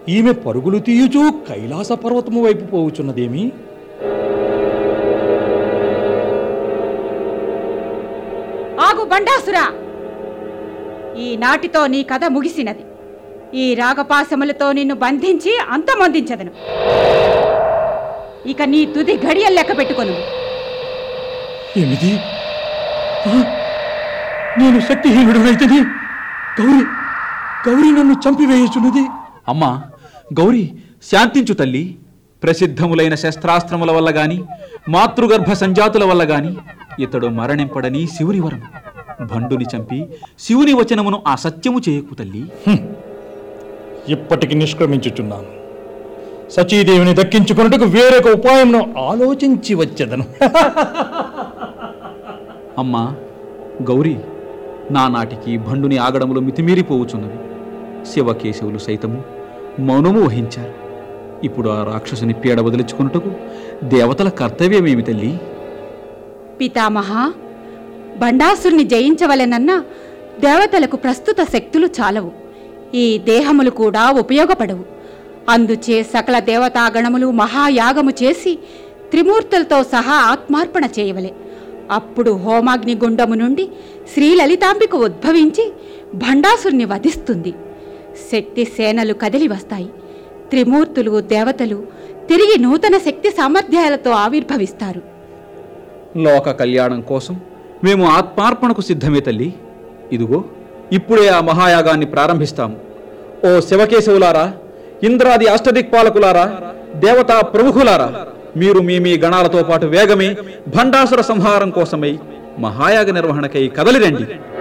ఈమె పరుగులు తీయుచూ కైలాస పర్వతము వైపు పోవుచున్నదేమి ఆగు బండాసురా ఈ నాటితో నీ కథ ముగిసినది ఈ రాగపాశములతో నిన్ను బంధించి అంతమొందించదను ఇక నీ తుది గడియలు లెక్క పెట్టుకొను ఏమిది ఆ, నేను శక్తిహీనుడనైతేనే గౌరి గౌరి నన్ను చంపివేయుచున్నది అమ్మా గౌరీ శాంతించు తల్లి ప్రసిద్ధములైన శస్త్రాస్త్రముల వల్ల గాని మాతృగర్భ సంజాతుల వల్ల గాని ఇతడు మరణింపడని శివుని వరం భండుని చంపి శివుని వచనమును అసత్యము చేయకు తల్లి ఇప్పటికి నిష్క్రమించుచున్నాను సచీదేవిని దక్కించుకున్నట్టుకు వేరొక ఉపాయంను ఆలోచించి వచ్చేదను అమ్మా గౌరీ నానాటికి భండుని ఆగడములు మితిమీరిపోవుచున్నవి శివకేశవులు సైతము మౌనము వహించారు ఇప్పుడు ఆ రాక్షసుని పీడ వదిలించుకున్నట్టుకు దేవతల కర్తవ్యమేమి తల్లి పితామహ బండాసుర్ని జయించవలెనన్న దేవతలకు ప్రస్తుత శక్తులు చాలవు ఈ దేహములు కూడా ఉపయోగపడవు అందుచే సకల దేవతాగణములు మహాయాగము చేసి త్రిమూర్తులతో సహా ఆత్మార్పణ చేయవలె అప్పుడు హోమాగ్ని గుండము నుండి శ్రీలలితాంబిక ఉద్భవించి భండాసుర్ని వధిస్తుంది శక్తి సేనలు కదిలి వస్తాయి త్రిమూర్తులు దేవతలు తిరిగి నూతన శక్తి సామర్థ్యాలతో ఆవిర్భవిస్తారు లోక కళ్యాణం కోసం మేము ఆత్మార్పణకు సిద్ధమే తల్లి ఇదిగో ఇప్పుడే ఆ మహాయాగాన్ని ప్రారంభిస్తాము ఓ శివకేశవులారా ఇంద్రాది అష్టదిక్పాలకులారా దేవతా ప్రముఖులారా మీరు మీ మీ గణాలతో పాటు వేగమే భండాసుర సంహారం కోసమై మహాయాగ నిర్వహణకై కదలిరండి